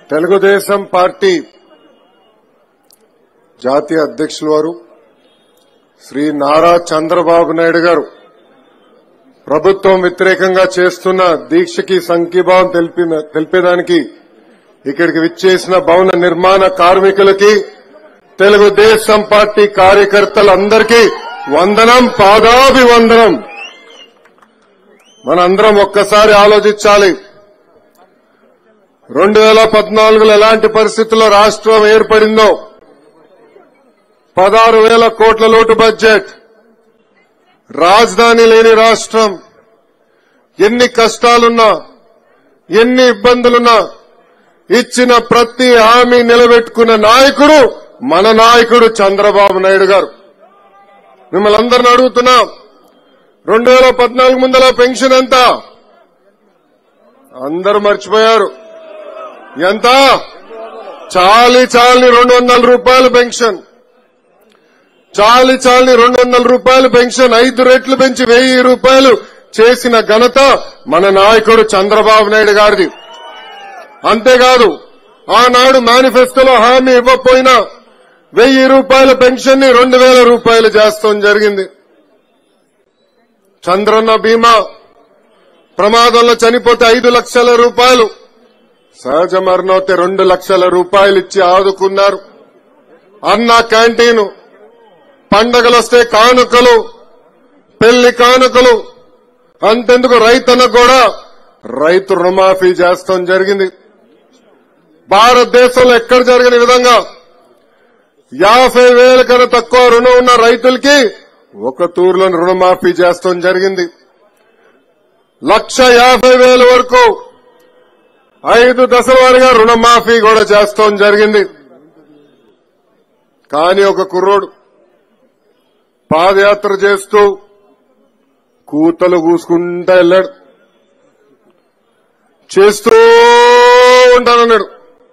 Telugu Desam party జాతీయ అధ్యక్షుల వారు శ్రీ నారా చంద్రబాబు నాయుడు గారు ప్రభుత్వం వ్యతిరేకంగా చేస్తున్న దీక్షకి సంఘీభావం తెలిపిన తెలిపేదానికి ఇక్కడికి విచ్చేసిన భవన నిర్మాణ కార్మికులకి తెలుగుదేశం పార్టీ కార్యకర్తలందరికీ వందనం పాదాభివందనం మనందరం ఒక్కసారి ఆలోచించాలి రెండు వేల పద్నాలుగులో ఎలాంటి పరిస్థితుల్లో రాష్ట్రం ఏర్పడిందో పదహారు వేల కోట్ల లోటు బడ్జెట్ రాజధాని లేని రాష్ట్రం ఎన్ని కష్టాలున్నా ఎన్ని ఇబ్బందులున్నా ఇచ్చిన ప్రతి హామీ నిలబెట్టుకున్న నాయకుడు మన నాయకుడు చంద్రబాబు నాయుడు గారు మిమ్మల్ని అందరిని అడుగుతున్నా రెండు వేల పద్నాలుగు ముందల పెన్షన్ ఎంత అందరూ మర్చిపోయారు ఎంత చాలి చాలని రెండు వందల రూపాయలు పెన్షన్ చాలి చాలని రెండు వందల రూపాయలు పెన్షన్ ఐదు రెట్లు పెంచి వెయ్యి రూపాయలు చేసిన ఘనత మన నాయకుడు చంద్రబాబు నాయుడు గారిది అంతేకాదు ఆనాడు మేనిఫెస్టోలో హామీ ఇవ్వకపోయినా వెయ్యి రూపాయల పెన్షన్ ని రెండు వేల రూపాయలు చేస్తాం జరిగింది చంద్రన్న బీమా ప్రమాదంలో చనిపోతే ఐదు లక్షల రూపాయలు సహజ మరణోతే రెండు లక్షల రూపాయలు ఇచ్చి ఆదుకున్నారు అన్న క్యాంటీన్ పండగలొస్తే కానుకలు పెళ్లి కానుకలు అంతెందుకు రైతన్నకు కూడా రైతు రుణమాఫీ చేస్తాం జరిగింది భారతదేశంలో ఎక్కడ జరిగిన విధంగా యాభై వేల కన్నా తక్కువ రుణం ఉన్న రైతులకి ఒక తూరులో రుణమాఫీ చేస్తాం జరిగింది లక్ష యాభై వేల వరకు ఐదు దశల వారీగా రుణమాఫీ కూడా చేస్తాం జరిగింది కానీ ఒక కుర్రోడు పాదయాత్ర చేస్తూ కూతలు కూసుకుంటా వెళ్ళాడు చేస్తూ ఉంటానన్నాడు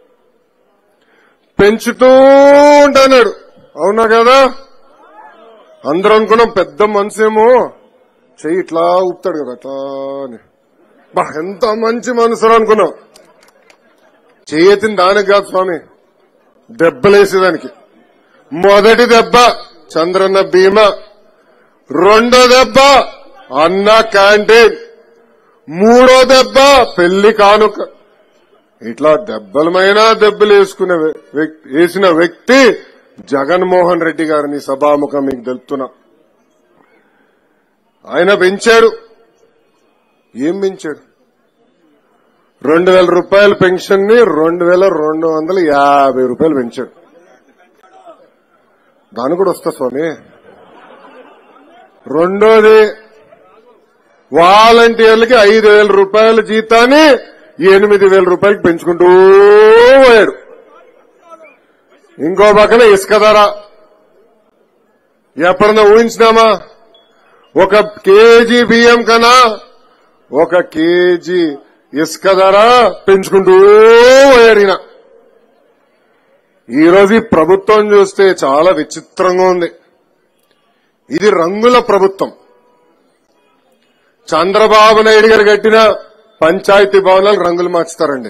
పెంచుతూ ఉంటానాడు అవునా కదా అందరూ అనుకున్నాం పెద్ద మనసేమో చెయ్యి ఇట్లా ఊపుతాడు కదా అట్లా అని బా ఎంత మంచి మనసు అనుకున్నాం చెయ్యెత్తిన దానికి కాదు స్వామి దెబ్బలేసేదానికి మొదటి దెబ్బ చంద్రన్న బీమా రెండో దెబ్బ అన్న క్యాంటీన్ మూడో దెబ్బ పెళ్లి కానుక ఇట్లా దెబ్బలమైన దెబ్బలు వేసుకునే వ్యక్తి వేసిన వ్యక్తి జగన్మోహన్ రెడ్డి గారిని సభాముఖం మీకు తెలుపుతున్నా ఆయన పెంచాడు ఏం పెంచాడు రెండు వేల రూపాయల పెన్షన్ ని రెండు వేల రెండు వందల యాభై రూపాయలు పెంచాడు దాని కూడా వస్తా స్వామి రెండోది వాలంటీర్లకి ఐదు వేల రూపాయల జీతాన్ని ఎనిమిది వేల రూపాయలకి పెంచుకుంటూ పోయాడు ఇంకో పక్కన ఇసుక ధర ఎప్పుడన్నా ఊహించినామా ఒక కేజీ బియ్యం కన్నా ఒక కేజీ ఇసుక ధర పెంచుకుంటూ పోయాడు ఈయన ఈరోజు ఈ ప్రభుత్వం చూస్తే చాలా విచిత్రంగా ఉంది ఇది రంగుల ప్రభుత్వం చంద్రబాబు నాయుడు గారు కట్టిన పంచాయతీ భవనాలు రంగులు మార్చుతారండి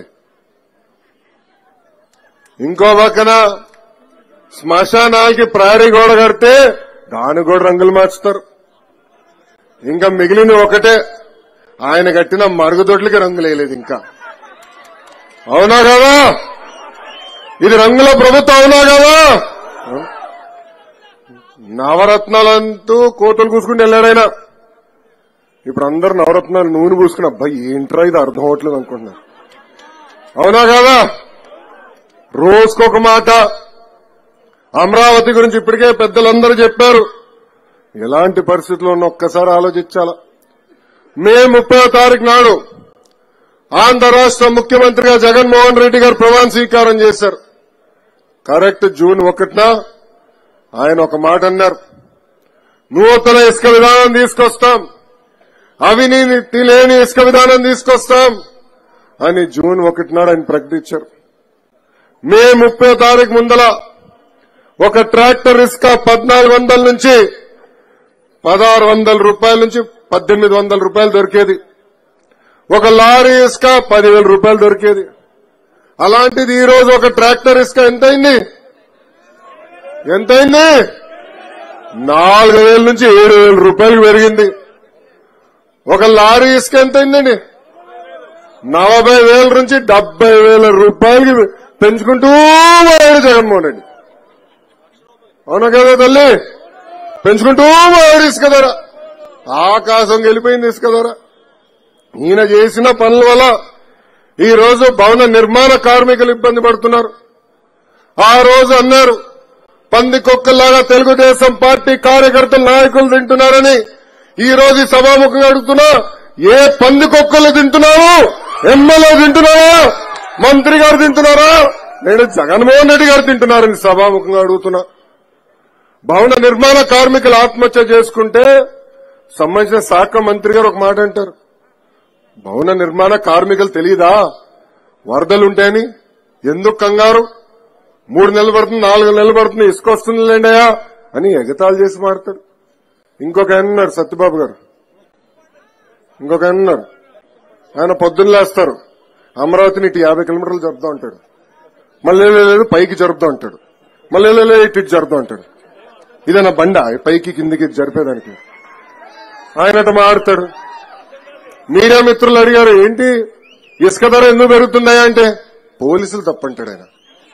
ఇంకో పక్కన శ్మశానాలకి ప్రహరీ గోడ కడితే దాని కూడా రంగులు మార్చుతారు ఇంకా మిగిలిన ఒకటే ఆయన కట్టిన మరుగుదొడ్లకి రంగులు వేయలేదు ఇంకా అవునా కదా ఇది రంగుల ప్రభుత్వం అవునా కదా నవరత్నాలంటూ కోతలు కూసుకుని వెళ్ళాడైనా ఇప్పుడు అందరు నవరత్నాలు నూనె పూసుకుని అబ్బాయి ఏంట్రా ఇది అర్థం అవట్లేదు అనుకుంటున్నారు అవునా కదా రోజుకొక మాట అమరావతి గురించి ఇప్పటికే పెద్దలందరూ చెప్పారు ఎలాంటి పరిస్థితుల్లో ఉన్న ఒక్కసారి ఆలోచించాలా మే ముప్పై తారీఖు నాడు ఆంధ్ర రాష్ట్ర ముఖ్యమంత్రిగా జగన్మోహన్ రెడ్డి గారు ప్రమాణ స్వీకారం చేశారు కరెక్ట్ జూన్ ఒకటిన ఆయన ఒక మాట అన్నారు నూతన ఇసుక విధానం తీసుకొస్తాం అవినీతి లేని ఇసుక విధానం తీసుకొస్తాం అని జూన్ ఒకటి నాడు ఆయన ప్రకటించారు మే ముప్పై తారీఖు ముందల ఒక ట్రాక్టర్ ఇసుక పద్నాలుగు వందల నుంచి పదహారు వందల రూపాయల నుంచి పద్దెనిమిది వందల రూపాయలు దొరికేది ఒక లారీ ఇసుక పదివేల రూపాయలు దొరికేది అలాంటిది ఈ రోజు ఒక ట్రాక్టర్ ఇసుక ఎంతైంది ఎంతైంది నాలుగు వేల నుంచి ఏడు వేల రూపాయలకు పెరిగింది ఒక లారీ ఇసుక ఎంతైందండి నలభై వేల నుంచి డెబ్బై వేల రూపాయలకి పెంచుకుంటూ పోయాడు జగన్మోహన్ రెడ్డి అవునా కదా తల్లి పెంచుకుంటూ పోయాడు ఇసుక ధర ఆకాశం గెలిపోయింది ఇసుక ధర ఈయన చేసిన పనుల వల్ల ఈ రోజు భవన నిర్మాణ కార్మికులు ఇబ్బంది పడుతున్నారు ఆ రోజు అన్నారు పంది కుక్కల్లాగా తెలుగుదేశం పార్టీ కార్యకర్తలు నాయకులు తింటున్నారని ఈ రోజు ఈ సభాముఖంగా అడుగుతున్నా ఏ పంది కుక్కలు తింటున్నావు ఎమ్మెల్యే తింటున్నావా మంత్రి గారు తింటున్నారా నేను జగన్మోహన్ రెడ్డి గారు తింటున్నారని సభాముఖంగా అడుగుతున్నా భవన నిర్మాణ కార్మికులు ఆత్మహత్య చేసుకుంటే సంబంధించిన శాఖ మంత్రి గారు ఒక మాట అంటారు భవన నిర్మాణ కార్మికులు తెలియదా వరదలుంటాయని ఎందుకు కంగారు మూడు నెలలు పడుతుంది నాలుగు నెలలు పడుతుంది ఇసుక వస్తుందిలేండయా అని ఎగతాళి చేసి మాడతాడు ఇంకొక ఆయన ఉన్నారు సత్యబాబు గారు ఇంకొక ఆయన ఉన్నారు ఆయన పొద్దున్న లేస్తారు అమరావతిని ఇటు యాభై కిలోమీటర్లు జరుపుతా ఉంటాడు మళ్ళీ లేదు పైకి జరుపుతా ఉంటాడు మళ్ళీ లేదు ఇటు ఇటు జరుపుతా ఉంటాడు ఇదేనా బండ పైకి కిందికి జరిపేదానికి ఆయన అటు మాడతాడు మీడియా మిత్రులు అడిగారు ఏంటి ఇసుక ధర ఎందుకు పెరుగుతున్నాయా అంటే పోలీసులు తప్పంటాడు ఆయన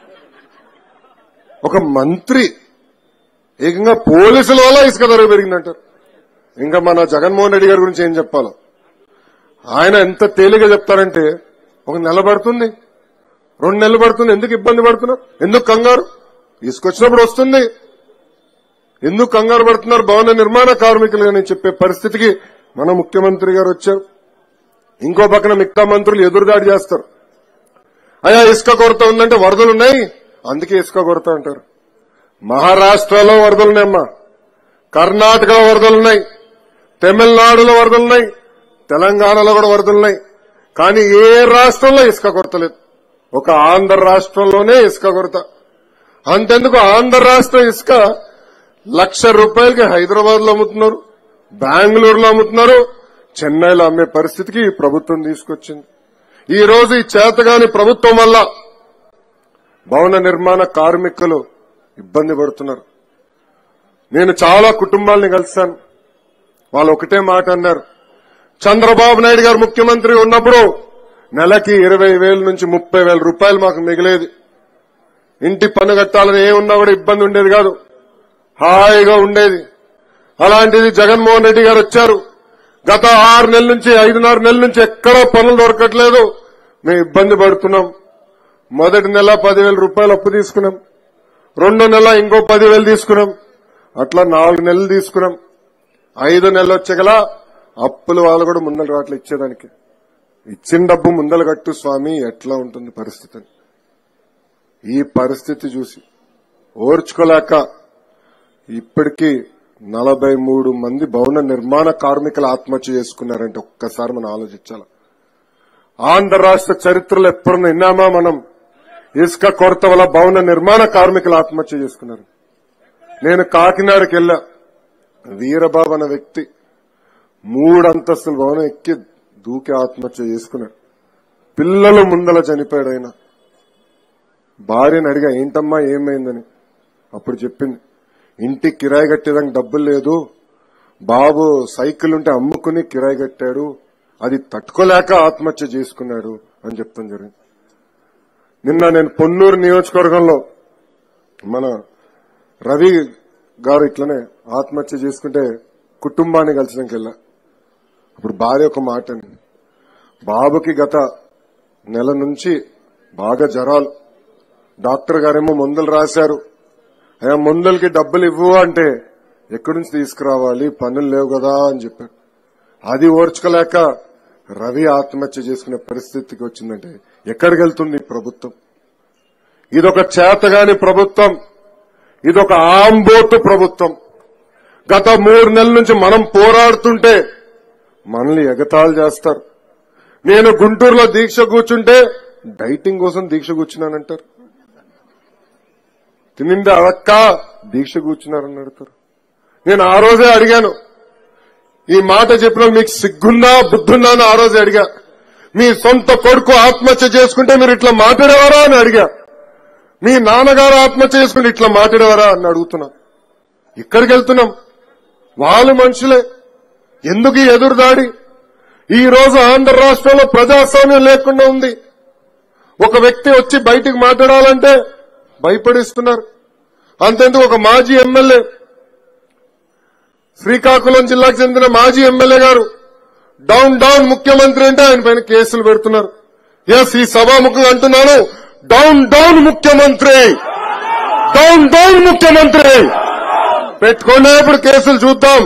ఒక మంత్రి ఏకంగా పోలీసుల వల్ల ఇసుక ధర పెరిగిందంటారు ఇంకా మన జగన్మోహన్ రెడ్డి గారి గురించి ఏం చెప్పాలో ఆయన ఎంత తేలిగా చెప్తారంటే ఒక నెల పడుతుంది రెండు నెలలు పడుతుంది ఎందుకు ఇబ్బంది పడుతున్నారు ఎందుకు కంగారు ఇసుకొచ్చినప్పుడు వస్తుంది ఎందుకు కంగారు పడుతున్నారు భవన నిర్మాణ కార్మికులు అని చెప్పే పరిస్థితికి మన ముఖ్యమంత్రి గారు వచ్చారు ఇంకో పక్కన మిగతా మంత్రులు ఎదురుదాడి చేస్తారు అయ్యా ఇసుక కొరత ఉందంటే వరదలున్నాయి అందుకే ఇసుక కొరత అంటారు మహారాష్ట్రలో వరదలున్నాయమ్మా కర్ణాటకలో వరదలున్నాయి తమిళనాడులో వరదలున్నాయి తెలంగాణలో కూడా వరదలున్నాయి కానీ ఏ రాష్ట్రంలో ఇసుక కొరత లేదు ఒక ఆంధ్ర రాష్ట్రంలోనే ఇసుక కొరత అంతెందుకు ఆంధ్ర రాష్ట్ర ఇసుక లక్ష రూపాయలకి హైదరాబాద్ లో అమ్ముతున్నారు బెంగళూరులో అమ్ముతున్నారు చెన్నైలో అమ్మే పరిస్థితికి ఈ ప్రభుత్వం తీసుకొచ్చింది ఈ రోజు ఈ చేతగాని ప్రభుత్వం వల్ల భవన నిర్మాణ కార్మికులు ఇబ్బంది పడుతున్నారు నేను చాలా కుటుంబాల్ని కలిశాను వాళ్ళు ఒకటే మాట అన్నారు చంద్రబాబు నాయుడు గారు ముఖ్యమంత్రి ఉన్నప్పుడు నెలకి ఇరవై వేల నుంచి ముప్పై వేల రూపాయలు మాకు మిగిలేది ఇంటి పన్ను కట్టాలని ఏ ఉన్నా కూడా ఇబ్బంది ఉండేది కాదు హాయిగా ఉండేది అలాంటిది జగన్మోహన్ రెడ్డి గారు వచ్చారు గత ఆరు నెలల నుంచి ఐదున్నర నెలల నుంచి ఎక్కడో పనులు దొరకట్లేదు మేము ఇబ్బంది పడుతున్నాం మొదటి నెల పదివేల రూపాయలు అప్పు తీసుకున్నాం రెండో నెల ఇంకో పదివేలు తీసుకున్నాం అట్లా నాలుగు నెలలు తీసుకున్నాం ఐదు నెలలు వచ్చగల అప్పులు వాళ్ళు కూడా ముందలు రావట్లే ఇచ్చేదానికి ఇచ్చిన డబ్బు ముందలు కట్టు స్వామి ఎట్లా ఉంటుంది పరిస్థితి అని. ఈ పరిస్థితి చూసి ఓర్చుకోలేక ఇప్పటికీ నలభై మూడు మంది భవన నిర్మాణ కార్మికులు ఆత్మహత్య చేసుకున్నారంటే ఒక్కసారి మనం ఆలోచించాలి ఆంధ్ర రాష్ట్ర చరిత్రలో ఎప్పుడన్నా విన్నామా మనం ఇసుక కొరత వల్ల భవన నిర్మాణ కార్మికులు ఆత్మహత్య చేసుకున్నారు నేను కాకినాడకి వెళ్ళా వీరబాబు అనే వ్యక్తి మూడు అంతస్తుల భవనం ఎక్కి దూకి ఆత్మహత్య చేసుకున్నాడు పిల్లలు ముందల చనిపోయాడు ఆయన భార్యను అడిగా ఏంటమ్మా ఏమైందని అప్పుడు చెప్పింది ఇంటికి కిరాయి కట్టేదానికి డబ్బులు లేదు బాబు సైకిల్ ఉంటే అమ్ముకుని కిరాయి కట్టాడు అది తట్టుకోలేక ఆత్మహత్య చేసుకున్నాడు అని చెప్తాం జరిగింది నిన్న నేను పొన్నూరు నియోజకవర్గంలో మన రవి గారు ఇట్లనే ఆత్మహత్య చేసుకుంటే కుటుంబాన్ని కలిసినాక వెళ్ళా అప్పుడు భార్య ఒక మాట అంది బాబుకి గత నెల నుంచి బాగా జ్వరాలు డాక్టర్ గారేమో మందులు రాశారు అయ్యా మందులకి డబ్బులు ఇవ్వు అంటే ఎక్కడి నుంచి తీసుకురావాలి పనులు లేవు కదా అని చెప్పారు అది ఓర్చుకోలేక రవి ఆత్మహత్య చేసుకునే పరిస్థితికి వచ్చిందంటే ఎక్కడికి వెళ్తుంది ఈ ప్రభుత్వం ఇదొక చేతగాని ప్రభుత్వం ఇదొక ఆంబోతు ప్రభుత్వం గత మూడు నెలల నుంచి మనం పోరాడుతుంటే మనల్ని ఎగతాళి చేస్తారు నేను గుంటూరులో దీక్ష కూర్చుంటే డైటింగ్ కోసం దీక్ష కూర్చున్నానంటారు తినింది అడక్క దీక్ష కూర్చున్నారని అడుగుతారు నేను ఆ రోజే అడిగాను ఈ మాట చెప్పిన మీకు సిగ్గుందా బుద్ధుందా అని ఆ రోజే అడిగా మీ సొంత కొడుకు ఆత్మహత్య చేసుకుంటే మీరు ఇట్లా మాట్లాడేవారా అని అడిగా మీ నాన్నగారు ఆత్మహత్య చేసుకుంటే ఇట్లా మాట్లాడేవారా అని అడుగుతున్నా ఇక్కడికి వెళ్తున్నాం వాళ్ళు మనుషులే ఎందుకు ఈ ఎదురుదాడి ఈ రోజు ఆంధ్ర రాష్ట్రంలో ప్రజాస్వామ్యం లేకుండా ఉంది ఒక వ్యక్తి వచ్చి బయటికి మాట్లాడాలంటే భయపడిస్తున్నారు అంతెందుకు ఒక మాజీ ఎమ్మెల్యే శ్రీకాకుళం జిల్లాకు చెందిన మాజీ ఎమ్మెల్యే గారు డౌన్ డౌన్ ముఖ్యమంత్రి అంటే ఆయన పైన కేసులు పెడుతున్నారు ఎస్ ఈ సభాముఖంగా అంటున్నాను డౌన్ డౌన్ ముఖ్యమంత్రి డౌన్ డౌన్ ముఖ్యమంత్రి పెట్టుకునే ఇప్పుడు కేసులు చూద్దాం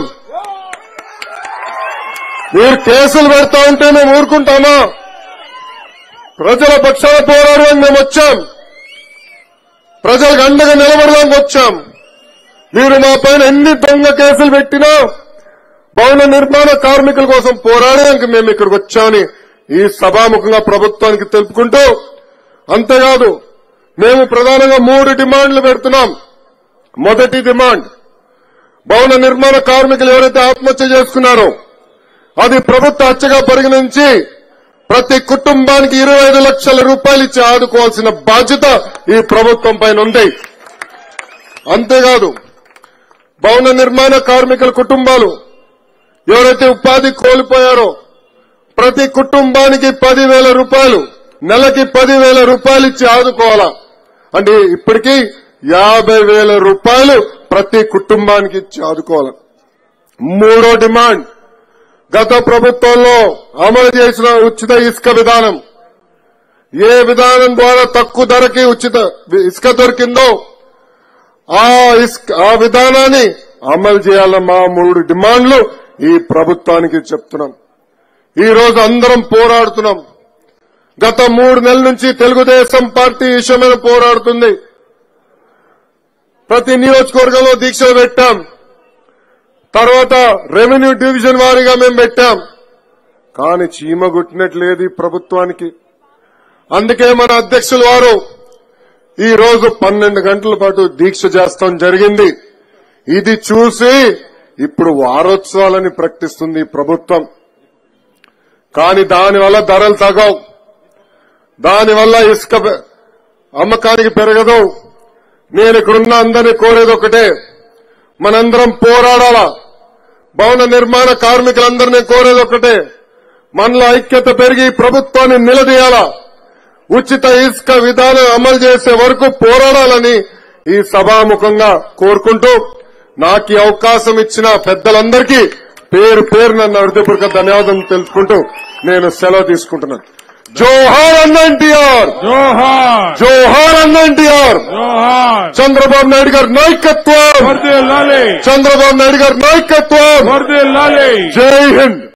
మీరు కేసులు పెడతా ఉంటే మేము ఊరుకుంటామా ప్రజల పక్షాన పోరాడడానికి మేము వచ్చాం ప్రజలకు అండగా నిలబడడానికి వచ్చాం మీరు మా పైన ఎన్ని దొంగ కేసులు పెట్టినా భవన నిర్మాణ కార్మికుల కోసం పోరాడడానికి మేము ఇక్కడికి వచ్చామని ఈ సభాముఖంగా ప్రభుత్వానికి తెలుపుకుంటూ అంతేకాదు మేము ప్రధానంగా మూడు డిమాండ్లు పెడుతున్నాం మొదటి డిమాండ్ భవన నిర్మాణ కార్మికులు ఎవరైతే ఆత్మహత్య చేసుకున్నారో అది ప్రభుత్వ హత్యగా పరిగణించి ప్రతి కుటుంబానికి ఇరవై ఐదు లక్షల రూపాయలు ఇచ్చి ఆదుకోవాల్సిన బాధ్యత ఈ ప్రభుత్వం పైన ఉంది అంతేకాదు భవన నిర్మాణ కార్మికుల కుటుంబాలు ఎవరైతే ఉపాధి కోల్పోయారో ప్రతి కుటుంబానికి పదివేల రూపాయలు నెలకి పదివేల రూపాయలు ఇచ్చి ఆదుకోవాలా అంటే ఇప్పటికీ యాభై వేల రూపాయలు ప్రతి కుటుంబానికి ఇచ్చి ఆదుకోవాలి మూడో డిమాండ్ గత ప్రభుత్వంలో అమలు చేసిన ఉచిత ఇసుక విధానం ఏ విధానం ద్వారా తక్కువ ధరకి ఉచిత ఇసుక దొరికిందో ఆ ఇసుక ఆ విధానాన్ని అమలు చేయాలన్న మా మూడు డిమాండ్లు ఈ ప్రభుత్వానికి చెప్తున్నాం ఈ రోజు అందరం పోరాడుతున్నాం గత మూడు నెలల నుంచి తెలుగుదేశం పార్టీ ఈ విషయం మీద పోరాడుతుంది ప్రతి నియోజకవర్గంలో దీక్షలు పెట్టాం తర్వాత రెవెన్యూ డివిజన్ వారీగా మేము పెట్టాం కానీ చీమ గుట్టినట్లేదు ఈ ప్రభుత్వానికి అందుకే మన అధ్యక్షులు వారు ఈ రోజు పన్నెండు గంటల పాటు దీక్ష చేస్తాం జరిగింది ఇది చూసి ఇప్పుడు వారోత్సవాలని ప్రకటిస్తుంది ఈ ప్రభుత్వం కానీ దానివల్ల ధరలు తగవు దానివల్ల ఇసుక పె- అమ్మకానికి పెరగదు నేను ఇక్కడున్న అందరినీ కోరేది ఒకటే మనందరం పోరాడాలా భవన నిర్మాణ కార్మికులందరినీ కోరేది ఒకటే మనలో ఐక్యత పెరిగి ఈ ప్రభుత్వాన్ని నిలదీయాలా ఉచిత ఇసుక విధానం అమలు చేసే వరకు పోరాడాలని ఈ సభాముఖంగా కోరుకుంటూ నాకు ఈ అవకాశం ఇచ్చిన పెద్దలందరికీ పేరు పేరు నన్ను హృదయపూర్వక ధన్యవాదం తెలుపుకుంటూ నేను సెలవు తీసుకుంటున్నాను జోహార్ అన్న ఎన్టీఆర్ జోహార్ జోహార్ అన్న ఎన్టీఆర్ జోహార్ చంద్రబాబు నాయుడు గారి నాయకత్వం వర్దే లాలి చంద్రబాబు నాయుడు గారి నాయకత్వం వర్దే లాలి జై హింద్